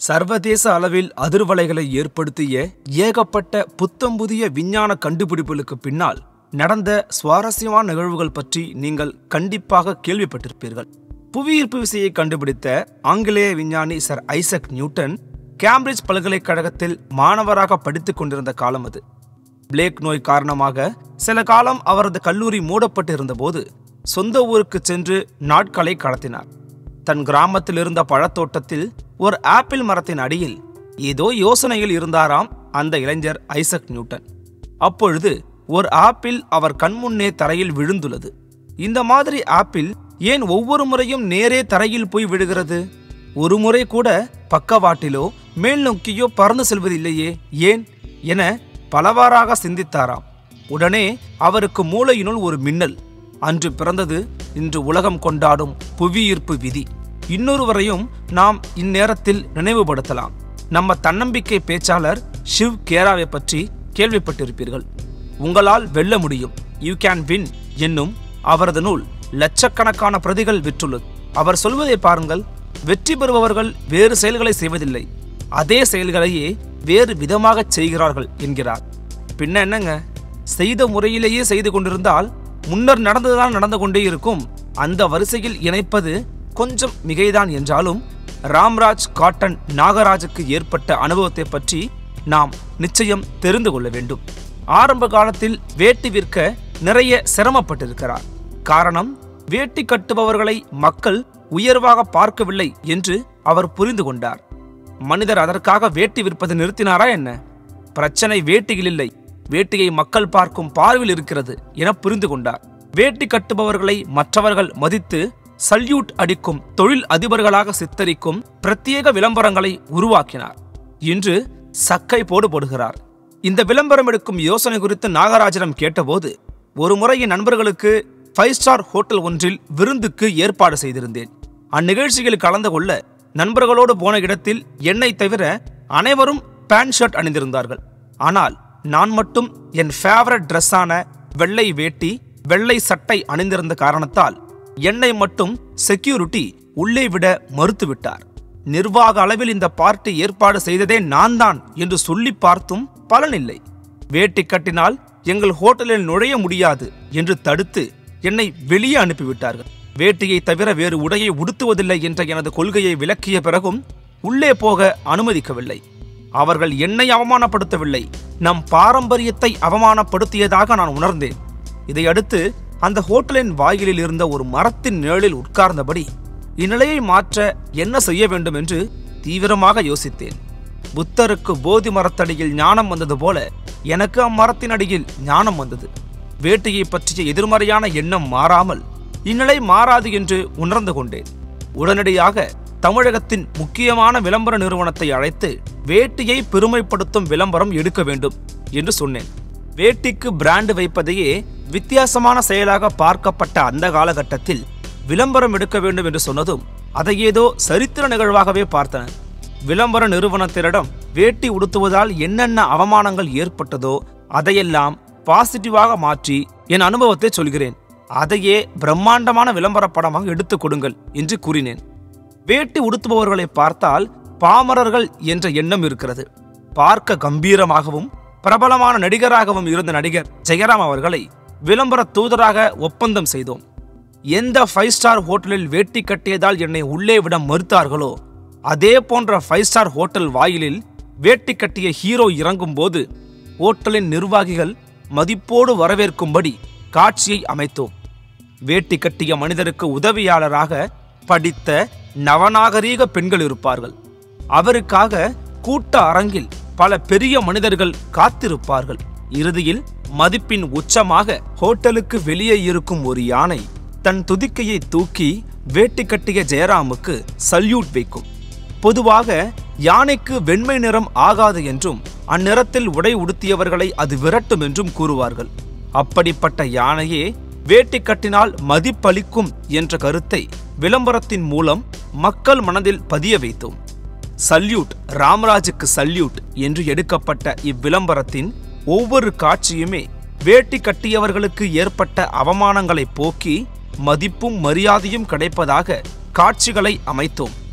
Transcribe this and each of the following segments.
சர்வதேச அளவில் அதிர்வலைகளை ஏற்படுத்திய ஏகப்பட்ட புத்தம்புதிய விஞ்ஞான கண்டுபிடிப்புகளுக்கு பின்னால் நடந்த சுவாரஸ்யமான நிகழ்வுகள் பற்றி நீங்கள் கண்டிப்பாக கேள்விப்பட்டிருப்பீர்கள் புவியீர்ப்பு விசையை கண்டுபிடித்த ஆங்கிலேய விஞ்ஞானி சர் ஐசக் நியூட்டன் கேம்பிரிட்ஜ் பல்கலைக்கழகத்தில் மாணவராக படித்துக் கொண்டிருந்த காலம் அது பிளேக் நோய் காரணமாக சில காலம் அவரது கல்லூரி மூடப்பட்டிருந்தபோது சொந்த ஊருக்கு சென்று நாட்களை கடத்தினார் தன் கிராமத்தில் இருந்த பழத்தோட்டத்தில் ஒரு ஆப்பிள் மரத்தின் அடியில் ஏதோ யோசனையில் இருந்தாராம் அந்த இளைஞர் ஐசக் நியூட்டன் அப்பொழுது ஒரு ஆப்பிள் அவர் கண்முன்னே தரையில் விழுந்துள்ளது இந்த மாதிரி ஆப்பிள் ஏன் ஒவ்வொரு முறையும் நேரே தரையில் போய் விழுகிறது ஒரு முறை கூட பக்கவாட்டிலோ மேல் நோக்கியோ பறந்து செல்வதில்லையே ஏன் என பலவாறாக சிந்தித்தாராம் உடனே அவருக்கு மூளையினுள் ஒரு மின்னல் அன்று பிறந்தது இன்று உலகம் கொண்டாடும் புவியீர்ப்பு விதி இன்னொருவரையும் நாம் இந்நேரத்தில் நினைவுபடுத்தலாம் நம்ம தன்னம்பிக்கை பேச்சாளர் ஷிவ் கேராவை பற்றி கேள்விப்பட்டிருப்பீர்கள் உங்களால் வெல்ல முடியும் யூ கேன் வின் என்னும் அவரது நூல் லட்சக்கணக்கான பிரதிகள் விற்றுள்ளது அவர் சொல்வதை பாருங்கள் வெற்றி பெறுபவர்கள் வேறு செயல்களை செய்வதில்லை அதே செயல்களையே வேறு விதமாகச் செய்கிறார்கள் என்கிறார் பின்ன என்னங்க செய்த முறையிலேயே செய்து கொண்டிருந்தால் முன்னர் நடந்ததுதான் நடந்து கொண்டே இருக்கும் அந்த வரிசையில் இணைப்பது கொஞ்சம் மிகைதான் என்றாலும் ராம்ராஜ் காட்டன் நாகராஜுக்கு ஏற்பட்ட அனுபவத்தை பற்றி நாம் நிச்சயம் தெரிந்து கொள்ள வேண்டும் ஆரம்ப காலத்தில் வேட்டி விற்க நிறைய சிரமப்பட்டிருக்கிறார் காரணம் வேட்டி கட்டுபவர்களை மக்கள் உயர்வாக பார்க்கவில்லை என்று அவர் புரிந்து கொண்டார் மனிதர் அதற்காக வேட்டி விற்பதை நிறுத்தினாரா என்ன பிரச்சனை வேட்டியில் இல்லை வேட்டியை மக்கள் பார்க்கும் பார்வையில் இருக்கிறது என புரிந்து கொண்டார் வேட்டி கட்டுபவர்களை மற்றவர்கள் மதித்து சல்யூட் அடிக்கும் தொழில் அதிபர்களாக சித்தரிக்கும் பிரத்யேக விளம்பரங்களை உருவாக்கினார் இன்று சக்கை போடு போடுகிறார் இந்த விளம்பரம் எடுக்கும் யோசனை குறித்து நாகராஜனம் கேட்டபோது ஒரு முறை என் நண்பர்களுக்கு ஃபைவ் ஸ்டார் ஹோட்டல் ஒன்றில் விருந்துக்கு ஏற்பாடு செய்திருந்தேன் அந்நிகழ்ச்சியில் கலந்து கொள்ள நண்பர்களோடு போன இடத்தில் என்னை தவிர அனைவரும் பேண்ட் ஷர்ட் அணிந்திருந்தார்கள் ஆனால் நான் மட்டும் என் ஃபேவரட் ட்ரெஸ்ஸான வெள்ளை வேட்டி வெள்ளை சட்டை அணிந்திருந்த காரணத்தால் என்னை மட்டும் செக்யூரிட்டி உள்ளே விட மறுத்துவிட்டார் நிர்வாக அளவில் இந்த பார்ட்டி ஏற்பாடு செய்ததே நான் தான் என்று சொல்லி பார்த்தும் பலனில்லை வேட்டி கட்டினால் எங்கள் ஹோட்டலில் நுழைய முடியாது என்று தடுத்து என்னை வெளியே அனுப்பிவிட்டார்கள் வேட்டியை தவிர வேறு உடையை உடுத்துவதில்லை என்ற எனது கொள்கையை விளக்கிய பிறகும் உள்ளே போக அனுமதிக்கவில்லை அவர்கள் என்னை அவமானப்படுத்தவில்லை நம் பாரம்பரியத்தை அவமானப்படுத்தியதாக நான் உணர்ந்தேன் இதையடுத்து அந்த ஹோட்டலின் வாயிலில் இருந்த ஒரு மரத்தின் நிழலில் உட்கார்ந்தபடி இந்நிலையை மாற்ற என்ன செய்ய வேண்டும் என்று தீவிரமாக யோசித்தேன் புத்தருக்கு போதி மரத்தடியில் ஞானம் வந்தது போல எனக்கு அம்மரத்தின் அடியில் ஞானம் வந்தது வேட்டையை பற்றிய எதிர்மறையான எண்ணம் மாறாமல் இந்நிலை மாறாது என்று உணர்ந்து கொண்டேன் உடனடியாக தமிழகத்தின் முக்கியமான விளம்பர நிறுவனத்தை அழைத்து வேட்டியை பெருமைப்படுத்தும் விளம்பரம் எடுக்க வேண்டும் என்று சொன்னேன் வேட்டிக்கு பிராண்டு வைப்பதையே வித்தியாசமான செயலாக பார்க்கப்பட்ட அந்த காலகட்டத்தில் விளம்பரம் எடுக்க வேண்டும் என்று சொன்னதும் அதை ஏதோ சரித்திர நிகழ்வாகவே பார்த்தனர் விளம்பர நிறுவனத்தினிடம் வேட்டி உடுத்துவதால் என்னென்ன அவமானங்கள் ஏற்பட்டதோ அதையெல்லாம் பாசிட்டிவாக மாற்றி என் அனுபவத்தை சொல்கிறேன் அதையே பிரம்மாண்டமான விளம்பர படமாக எடுத்துக் கொடுங்கள் என்று கூறினேன் வேட்டி உடுத்துபவர்களை பார்த்தால் பாமரர்கள் என்ற எண்ணம் இருக்கிறது பார்க்க கம்பீரமாகவும் பிரபலமான நடிகராகவும் இருந்த நடிகர் ஜெயராம் அவர்களை விளம்பர தூதராக ஒப்பந்தம் செய்தோம் எந்த ஃபைவ் ஸ்டார் ஹோட்டலில் வேட்டி கட்டியதால் என்னை உள்ளே விட மறுத்தார்களோ அதே போன்ற ஃபைவ் ஸ்டார் ஹோட்டல் வாயிலில் வேட்டி கட்டிய ஹீரோ இறங்கும் போது ஹோட்டலின் நிர்வாகிகள் மதிப்போடு வரவேற்கும்படி காட்சியை அமைத்தோம் வேட்டி கட்டிய மனிதருக்கு உதவியாளராக படித்த நவநாகரீக பெண்கள் இருப்பார்கள் அவருக்காக கூட்ட அரங்கில் பல பெரிய மனிதர்கள் காத்திருப்பார்கள் இறுதியில் மதிப்பின் உச்சமாக ஹோட்டலுக்கு வெளியே இருக்கும் ஒரு யானை தன் துதிக்கையை தூக்கி வேட்டி கட்டிய ஜெயராமுக்கு சல்யூட் வைக்கும் பொதுவாக யானைக்கு வெண்மை நிறம் ஆகாது என்றும் அந்நிறத்தில் உடை உடுத்தியவர்களை அது விரட்டும் என்றும் கூறுவார்கள் அப்படிப்பட்ட யானையே வேட்டி கட்டினால் மதிப்பளிக்கும் என்ற கருத்தை விளம்பரத்தின் மூலம் மக்கள் மனதில் பதிய வைத்தோம் சல்யூட் ராம்ராஜுக்கு சல்யூட் என்று எடுக்கப்பட்ட இவ்விளம்பரத்தின் ஒவ்வொரு காட்சியுமே வேட்டி கட்டியவர்களுக்கு ஏற்பட்ட அவமானங்களை போக்கி மதிப்பும் மரியாதையும் கிடைப்பதாக காட்சிகளை அமைத்தோம்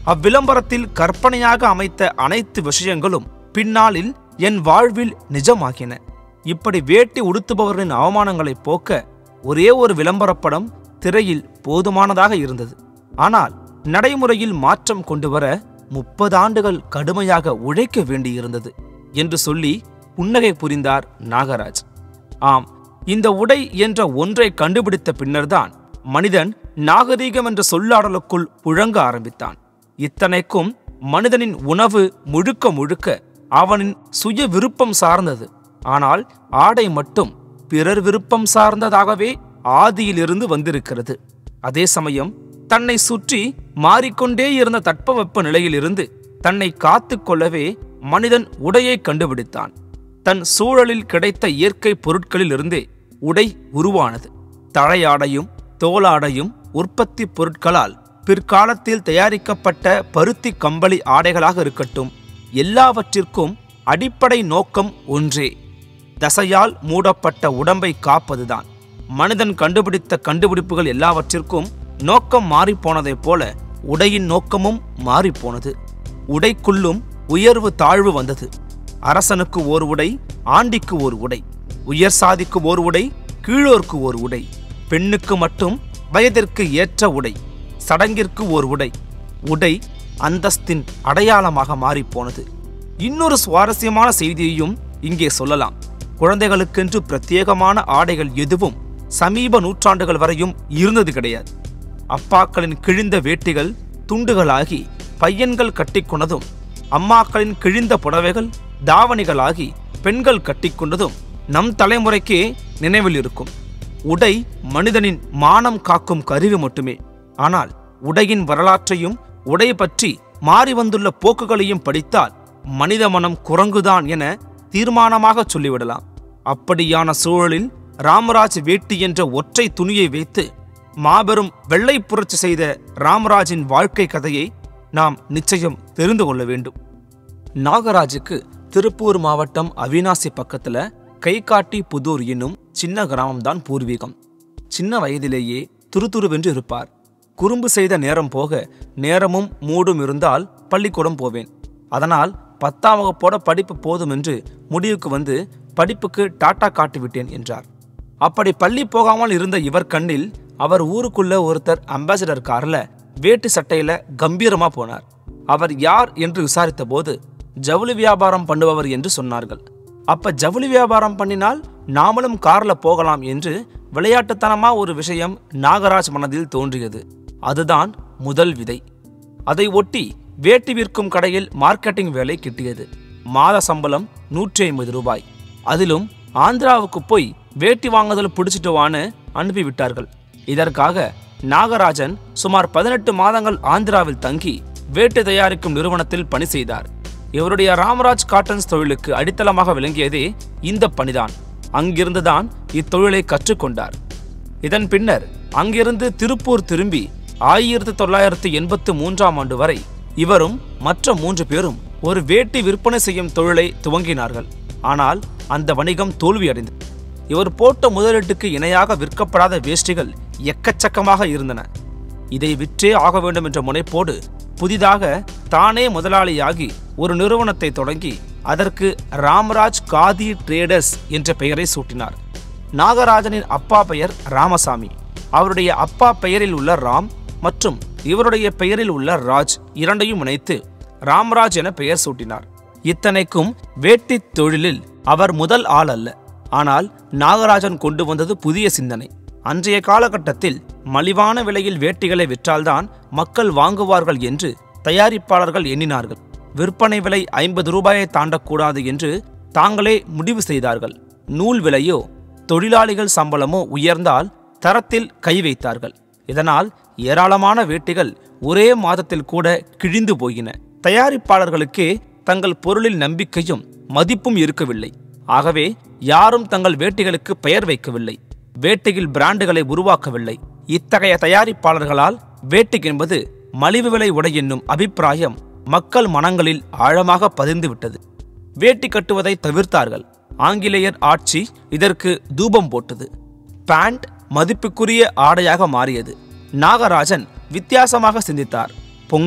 அவ்விளம்பரத்தில் கற்பனையாக அமைத்த அனைத்து விஷயங்களும் பின்னாளில் என் வாழ்வில் நிஜமாகின இப்படி வேட்டி உடுத்துபவர்களின் அவமானங்களை போக்க ஒரே ஒரு விளம்பரப்படம் திரையில் போதுமானதாக இருந்தது ஆனால் நடைமுறையில் மாற்றம் கொண்டு வர முப்பது ஆண்டுகள் கடுமையாக உழைக்க வேண்டியிருந்தது என்று சொல்லி புன்னகை புரிந்தார் நாகராஜ் ஆம் இந்த உடை என்ற ஒன்றை கண்டுபிடித்த பின்னர்தான் மனிதன் நாகரீகம் என்ற சொல்லாடலுக்குள் புழங்க ஆரம்பித்தான் இத்தனைக்கும் மனிதனின் உணவு முழுக்க முழுக்க அவனின் சுய விருப்பம் சார்ந்தது ஆனால் ஆடை மட்டும் பிறர் விருப்பம் சார்ந்ததாகவே ஆதியிலிருந்து வந்திருக்கிறது அதே சமயம் தன்னை சுற்றி மாறிக்கொண்டே இருந்த தட்பவெப்ப நிலையிலிருந்து தன்னை காத்துக் கொள்ளவே மனிதன் உடையை கண்டுபிடித்தான் தன் சூழலில் கிடைத்த இயற்கை பொருட்களிலிருந்தே உடை உருவானது தழையாடையும் தோலாடையும் உற்பத்தி பொருட்களால் பிற்காலத்தில் தயாரிக்கப்பட்ட பருத்தி கம்பளி ஆடைகளாக இருக்கட்டும் எல்லாவற்றிற்கும் அடிப்படை நோக்கம் ஒன்றே தசையால் மூடப்பட்ட உடம்பை காப்பதுதான் மனிதன் கண்டுபிடித்த கண்டுபிடிப்புகள் எல்லாவற்றிற்கும் நோக்கம் மாறிப்போனதைப் போல உடையின் நோக்கமும் மாறிப்போனது உடைக்குள்ளும் உயர்வு தாழ்வு வந்தது அரசனுக்கு ஓர் உடை ஆண்டிக்கு ஓர் உடை உயர் சாதிக்கு ஓர் உடை கீழோர்க்கு ஓர் உடை பெண்ணுக்கு மட்டும் வயதிற்கு ஏற்ற உடை சடங்கிற்கு ஓர் உடை உடை அந்தஸ்தின் அடையாளமாக மாறிப்போனது இன்னொரு சுவாரஸ்யமான செய்தியையும் இங்கே சொல்லலாம் குழந்தைகளுக்கென்று பிரத்யேகமான ஆடைகள் எதுவும் சமீப நூற்றாண்டுகள் வரையும் இருந்தது கிடையாது அப்பாக்களின் கிழிந்த வேட்டிகள் துண்டுகளாகி பையன்கள் கட்டிக்கொண்டதும் அம்மாக்களின் கிழிந்த புடவைகள் தாவணிகளாகி பெண்கள் கட்டிக்கொண்டதும் நம் தலைமுறைக்கே நினைவில் இருக்கும் உடை மனிதனின் மானம் காக்கும் கருவி மட்டுமே ஆனால் உடையின் வரலாற்றையும் உடை பற்றி மாறி வந்துள்ள போக்குகளையும் படித்தால் மனித மனம் குரங்குதான் என தீர்மானமாக சொல்லிவிடலாம் அப்படியான சூழலில் ராமராஜ் வேட்டி என்ற ஒற்றை துணியை வைத்து மாபெரும் வெள்ளை புரட்சி செய்த ராமராஜின் வாழ்க்கை கதையை நாம் நிச்சயம் தெரிந்து கொள்ள வேண்டும் நாகராஜுக்கு திருப்பூர் மாவட்டம் அவினாசி பக்கத்துல கைகாட்டி புதூர் என்னும் சின்ன கிராமம்தான் பூர்வீகம் சின்ன வயதிலேயே துருதுருவென்று இருப்பார் குறும்பு செய்த நேரம் போக நேரமும் மூடும் இருந்தால் பள்ளிக்கூடம் போவேன் அதனால் பத்தாம் வகுப்போட படிப்பு போதும் என்று முடிவுக்கு வந்து படிப்புக்கு டாட்டா காட்டிவிட்டேன் என்றார் அப்படி பள்ளி போகாமல் இருந்த இவர் கண்ணில் அவர் ஊருக்குள்ள ஒருத்தர் அம்பாசிடர் கார்ல வேட்டி சட்டையில கம்பீரமா போனார் அவர் யார் என்று விசாரித்த போது ஜவுளி வியாபாரம் பண்ணுபவர் என்று சொன்னார்கள் அப்ப ஜவுளி வியாபாரம் பண்ணினால் நாமளும் கார்ல போகலாம் என்று விளையாட்டுத்தனமா ஒரு விஷயம் நாகராஜ் மனதில் தோன்றியது அதுதான் முதல் விதை அதை ஒட்டி வேட்டி விற்கும் கடையில் மார்க்கெட்டிங் வேலை கிட்டியது மாத சம்பளம் நூற்றி ஐம்பது ரூபாய் அதிலும் ஆந்திராவுக்கு போய் வேட்டி வாங்குதல் பிடிச்சிட்டு வான்னு அனுப்பி விட்டார்கள் இதற்காக நாகராஜன் சுமார் பதினெட்டு மாதங்கள் ஆந்திராவில் தங்கி வேட்டி தயாரிக்கும் நிறுவனத்தில் பணி செய்தார் இவருடைய ராமராஜ் காட்டன்ஸ் தொழிலுக்கு அடித்தளமாக விளங்கியதே இந்த பணிதான் அங்கிருந்துதான் இத்தொழிலை கற்றுக்கொண்டார் இதன் பின்னர் அங்கிருந்து திருப்பூர் திரும்பி ஆயிரத்தி தொள்ளாயிரத்தி எண்பத்து மூன்றாம் ஆண்டு வரை இவரும் மற்ற மூன்று பேரும் ஒரு வேட்டி விற்பனை செய்யும் தொழிலை துவங்கினார்கள் ஆனால் அந்த வணிகம் தோல்வியடைந்தது இவர் போட்ட முதலீட்டுக்கு இணையாக விற்கப்படாத வேஷ்டிகள் எக்கச்சக்கமாக இருந்தன இதை விற்றே ஆக வேண்டும் என்ற முனைப்போடு புதிதாக தானே முதலாளியாகி ஒரு நிறுவனத்தை தொடங்கி அதற்கு ராமராஜ் காதி ட்ரேடர்ஸ் என்ற பெயரை சூட்டினார் நாகராஜனின் அப்பா பெயர் ராமசாமி அவருடைய அப்பா பெயரில் உள்ள ராம் மற்றும் இவருடைய பெயரில் உள்ள ராஜ் இரண்டையும் இணைத்து ராம்ராஜ் என பெயர் சூட்டினார் இத்தனைக்கும் வேட்டி தொழிலில் அவர் முதல் ஆள் அல்ல ஆனால் நாகராஜன் கொண்டு வந்தது புதிய சிந்தனை அன்றைய காலகட்டத்தில் மலிவான விலையில் வேட்டிகளை விற்றால்தான் மக்கள் வாங்குவார்கள் என்று தயாரிப்பாளர்கள் எண்ணினார்கள் விற்பனை விலை ஐம்பது ரூபாயை தாண்டக்கூடாது என்று தாங்களே முடிவு செய்தார்கள் நூல் விலையோ தொழிலாளிகள் சம்பளமோ உயர்ந்தால் தரத்தில் கை வைத்தார்கள் இதனால் ஏராளமான வேட்டிகள் ஒரே மாதத்தில் கூட கிழிந்து போயின தயாரிப்பாளர்களுக்கே தங்கள் பொருளில் நம்பிக்கையும் மதிப்பும் இருக்கவில்லை ஆகவே யாரும் தங்கள் வேட்டிகளுக்கு பெயர் வைக்கவில்லை வேட்டியில் பிராண்டுகளை உருவாக்கவில்லை இத்தகைய தயாரிப்பாளர்களால் வேட்டி என்பது மலிவு விலை உடை என்னும் அபிப்பிராயம் மக்கள் மனங்களில் ஆழமாக பதிந்து விட்டது வேட்டி கட்டுவதை தவிர்த்தார்கள் ஆங்கிலேயர் ஆட்சி இதற்கு தூபம் போட்டது பேண்ட் மதிப்புக்குரிய ஆடையாக மாறியது நாகராஜன் வித்தியாசமாக சிந்தித்தார் பொங்கல்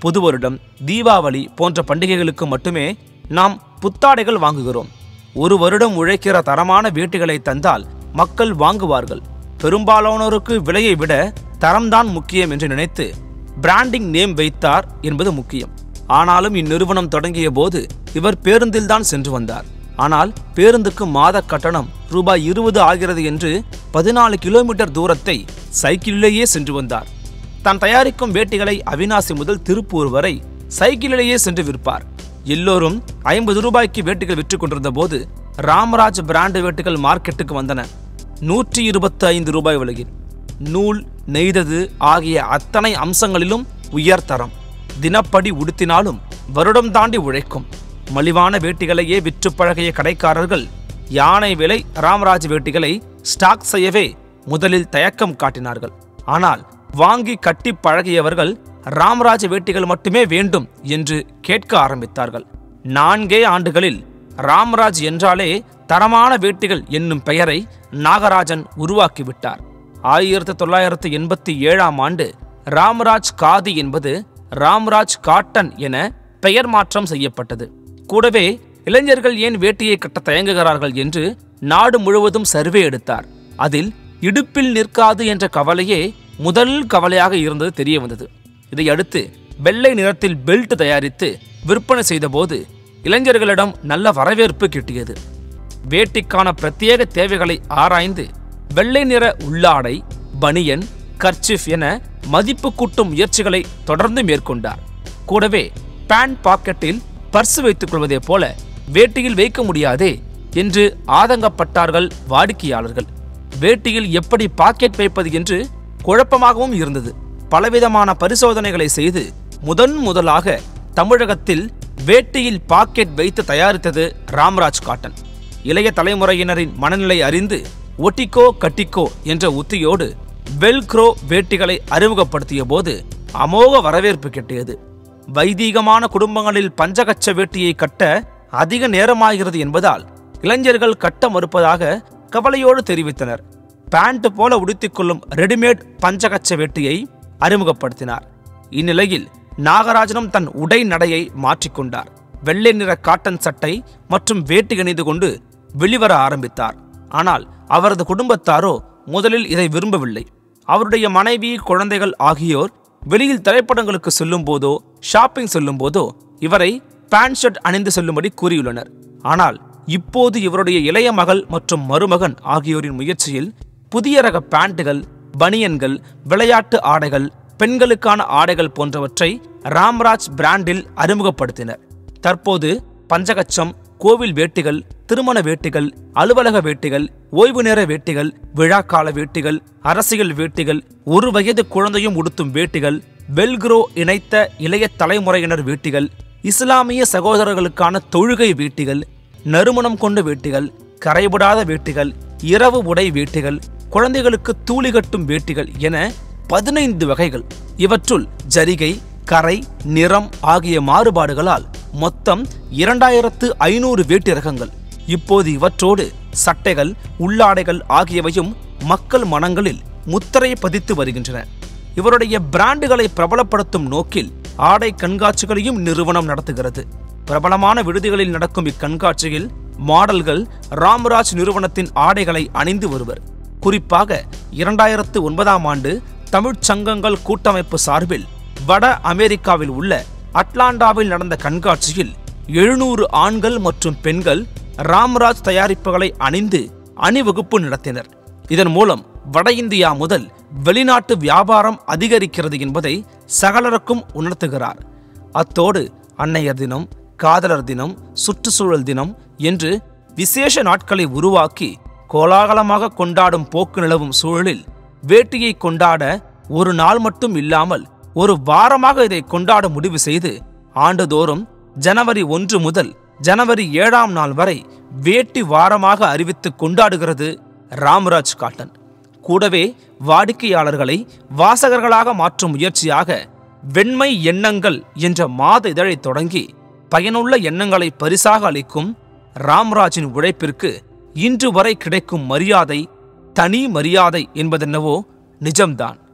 புது வருடம் தீபாவளி போன்ற பண்டிகைகளுக்கு மட்டுமே நாம் புத்தாடைகள் வாங்குகிறோம் ஒரு வருடம் உழைக்கிற தரமான வேட்டிகளை தந்தால் மக்கள் வாங்குவார்கள் பெரும்பாலானோருக்கு விலையை விட தரம்தான் முக்கியம் என்று நினைத்து பிராண்டிங் நேம் வைத்தார் என்பது முக்கியம் ஆனாலும் இந்நிறுவனம் தொடங்கிய போது இவர் பேருந்தில்தான் சென்று வந்தார் ஆனால் பேருந்துக்கு மாத கட்டணம் ரூபாய் இருபது ஆகிறது என்று பதினாலு கிலோமீட்டர் தூரத்தை சைக்கிளிலேயே சென்று வந்தார் தான் தயாரிக்கும் வேட்டிகளை அவினாசி முதல் திருப்பூர் வரை சைக்கிளிலேயே சென்று விற்பார் எல்லோரும் ஐம்பது ரூபாய்க்கு வேட்டிகள் விற்று கொண்டிருந்த போது ராமராஜ் பிராண்டு வேட்டிகள் மார்க்கெட்டுக்கு வந்தன நூற்றி இருபத்தி ஐந்து ரூபாய் விலையில் நூல் நெய்தது ஆகிய அத்தனை அம்சங்களிலும் உயர்தரம் தினப்படி உடுத்தினாலும் வருடம் தாண்டி உழைக்கும் மலிவான வேட்டிகளையே விற்று பழகிய கடைக்காரர்கள் யானை விலை ராமராஜ் வேட்டிகளை ஸ்டாக் செய்யவே முதலில் தயக்கம் காட்டினார்கள் ஆனால் வாங்கி கட்டி பழகியவர்கள் ராமராஜ் வேட்டிகள் மட்டுமே வேண்டும் என்று கேட்க ஆரம்பித்தார்கள் நான்கே ஆண்டுகளில் ராமராஜ் என்றாலே தரமான வேட்டிகள் என்னும் பெயரை நாகராஜன் உருவாக்கிவிட்டார் ஆயிரத்தி தொள்ளாயிரத்து எண்பத்தி ஏழாம் ஆண்டு ராமராஜ் காதி என்பது ராம்ராஜ் காட்டன் என பெயர் மாற்றம் செய்யப்பட்டது கூடவே இளைஞர்கள் ஏன் வேட்டியை கட்ட தயங்குகிறார்கள் என்று நாடு முழுவதும் சர்வே எடுத்தார் அதில் இடுப்பில் நிற்காது என்ற கவலையே முதல் கவலையாக இருந்தது தெரிய வந்தது இதையடுத்து வெள்ளை நிறத்தில் பெல்ட் தயாரித்து விற்பனை செய்தபோது இளைஞர்களிடம் நல்ல வரவேற்பு கிட்டியது வேட்டிக்கான பிரத்யேக தேவைகளை ஆராய்ந்து வெள்ளை நிற உள்ளாடை பனியன் கர்ச்சிஃப் என மதிப்பு கூட்டும் முயற்சிகளை தொடர்ந்து மேற்கொண்டார் கூடவே பேண்ட் பாக்கெட்டில் பர்ஸ் வைத்துக் கொள்வதைப் போல வேட்டியில் வைக்க முடியாதே என்று ஆதங்கப்பட்டார்கள் வாடிக்கையாளர்கள் வேட்டியில் எப்படி பாக்கெட் வைப்பது என்று குழப்பமாகவும் இருந்தது பலவிதமான பரிசோதனைகளை செய்து முதன் முதலாக தமிழகத்தில் வேட்டியில் பாக்கெட் வைத்து தயாரித்தது ராம்ராஜ் காட்டன் இளைய தலைமுறையினரின் மனநிலை அறிந்து ஒட்டிக்கோ கட்டிக்கோ என்ற உத்தியோடு வெல்க்ரோ வேட்டிகளை அறிமுகப்படுத்திய போது அமோக வரவேற்பு கிட்டியது வைதீகமான குடும்பங்களில் பஞ்சகச்ச வேட்டியை கட்ட அதிக நேரமாகிறது என்பதால் இளைஞர்கள் கட்ட மறுப்பதாக கவலையோடு தெரிவித்தனர் பேண்ட் போல உடுத்திக்கொள்ளும் ரெடிமேட் பஞ்சகச்ச வேட்டியை அறிமுகப்படுத்தினார் இந்நிலையில் நாகராஜனும் தன் உடை நடையை மாற்றிக்கொண்டார் வெள்ளை நிற காட்டன் சட்டை மற்றும் வேட்டி அணிந்து கொண்டு வெளிவர ஆரம்பித்தார் ஆனால் அவரது குடும்பத்தாரோ முதலில் இதை விரும்பவில்லை அவருடைய மனைவி குழந்தைகள் ஆகியோர் வெளியில் திரைப்படங்களுக்கு செல்லும் போதோ ஷாப்பிங் செல்லும் போதோ இவரை பேண்ட் ஷர்ட் அணிந்து செல்லும்படி கூறியுள்ளனர் ஆனால் இப்போது இவருடைய இளைய மகள் மற்றும் மருமகன் ஆகியோரின் முயற்சியில் புதிய ரக பேண்ட்டுகள் பனியன்கள் விளையாட்டு ஆடைகள் பெண்களுக்கான ஆடைகள் போன்றவற்றை ராம்ராஜ் பிராண்டில் அறிமுகப்படுத்தினர் தற்போது பஞ்சகச்சம் கோவில் வேட்டிகள் திருமண வேட்டிகள் அலுவலக வேட்டிகள் ஓய்வு நேர வேட்டிகள் விழாக்கால வேட்டிகள் அரசியல் வேட்டிகள் ஒரு வயது குழந்தையும் உடுத்தும் வேட்டிகள் வெல்க்ரோ இணைத்த இளைய தலைமுறையினர் வேட்டிகள் இஸ்லாமிய சகோதரர்களுக்கான தொழுகை வேட்டிகள் நறுமணம் கொண்ட வேட்டிகள் கரைபடாத வேட்டிகள் இரவு உடை வேட்டிகள் குழந்தைகளுக்கு தூளி கட்டும் வேட்டிகள் என பதினைந்து வகைகள் இவற்றுள் ஜரிகை கரை நிறம் ஆகிய மாறுபாடுகளால் மொத்தம் இரண்டாயிரத்து ஐநூறு வேட்டி ரகங்கள் இப்போது இவற்றோடு சட்டைகள் உள்ளாடைகள் ஆகியவையும் மக்கள் மனங்களில் முத்திரை பதித்து வருகின்றன இவருடைய பிராண்டுகளை பிரபலப்படுத்தும் நோக்கில் ஆடை கண்காட்சிகளையும் நிறுவனம் நடத்துகிறது பிரபலமான விடுதிகளில் நடக்கும் இக்கண்காட்சியில் மாடல்கள் ராம்ராஜ் நிறுவனத்தின் ஆடைகளை அணிந்து வருவர் குறிப்பாக இரண்டாயிரத்து ஒன்பதாம் ஆண்டு தமிழ்ச் சங்கங்கள் கூட்டமைப்பு சார்பில் வட அமெரிக்காவில் உள்ள அட்லாண்டாவில் நடந்த கண்காட்சியில் எழுநூறு ஆண்கள் மற்றும் பெண்கள் ராம்ராஜ் தயாரிப்புகளை அணிந்து அணிவகுப்பு நடத்தினர் இதன் மூலம் வட இந்தியா முதல் வெளிநாட்டு வியாபாரம் அதிகரிக்கிறது என்பதை சகலருக்கும் உணர்த்துகிறார் அத்தோடு அன்னையர் தினம் காதலர் தினம் சுற்றுச்சூழல் தினம் என்று விசேஷ நாட்களை உருவாக்கி கோலாகலமாக கொண்டாடும் போக்கு நிலவும் சூழலில் வேட்டியை கொண்டாட ஒரு நாள் மட்டும் இல்லாமல் ஒரு வாரமாக இதை கொண்டாட முடிவு செய்து ஆண்டுதோறும் ஜனவரி ஒன்று முதல் ஜனவரி ஏழாம் நாள் வரை வேட்டி வாரமாக அறிவித்து கொண்டாடுகிறது ராம்ராஜ் காட்டன் கூடவே வாடிக்கையாளர்களை வாசகர்களாக மாற்றும் முயற்சியாக வெண்மை எண்ணங்கள் என்ற மாத இதழை தொடங்கி பயனுள்ள எண்ணங்களை பரிசாக அளிக்கும் ராம்ராஜின் உழைப்பிற்கு இன்று வரை கிடைக்கும் மரியாதை தனி மரியாதை என்பதென்னவோ நிஜம்தான்